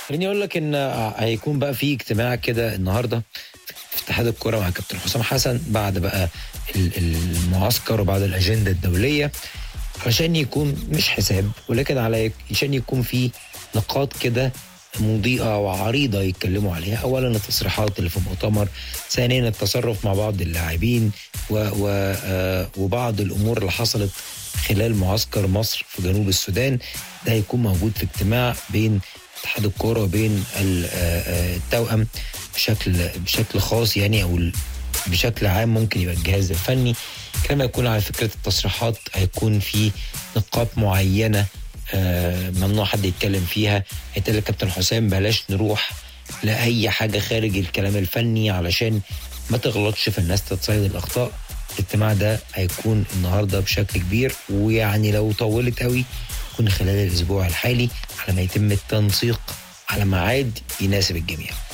خليني اقول لك ان هيكون بقى في اجتماع كده النهارده في اتحاد الكوره مع كابتن حسام حسن بعد بقى ال- المعسكر وبعد الاجنده الدوليه عشان يكون مش حساب ولكن على عشان يكون في نقاط كده مضيئة وعريضة يتكلموا عليها أولا التصريحات اللي في المؤتمر ثانيا التصرف مع بعض اللاعبين و و آه وبعض الأمور اللي حصلت خلال معسكر مصر في جنوب السودان ده هيكون موجود في اجتماع بين اتحاد الكوره وبين ال- آه، آه، التوأم بشكل بشكل خاص يعني او ال- بشكل عام ممكن يبقى الجهاز الفني كما يكون على فكره التصريحات هيكون في نقاط معينه آه، ممنوع حد يتكلم فيها هيتقال كابتن حسام بلاش نروح لاي حاجه خارج الكلام الفني علشان ما تغلطش في الناس تتصيد الاخطاء الاجتماع ده هيكون النهارده بشكل كبير ويعني لو طولت قوي يكون خلال الاسبوع الحالي على ما يتم التنسيق على ميعاد يناسب الجميع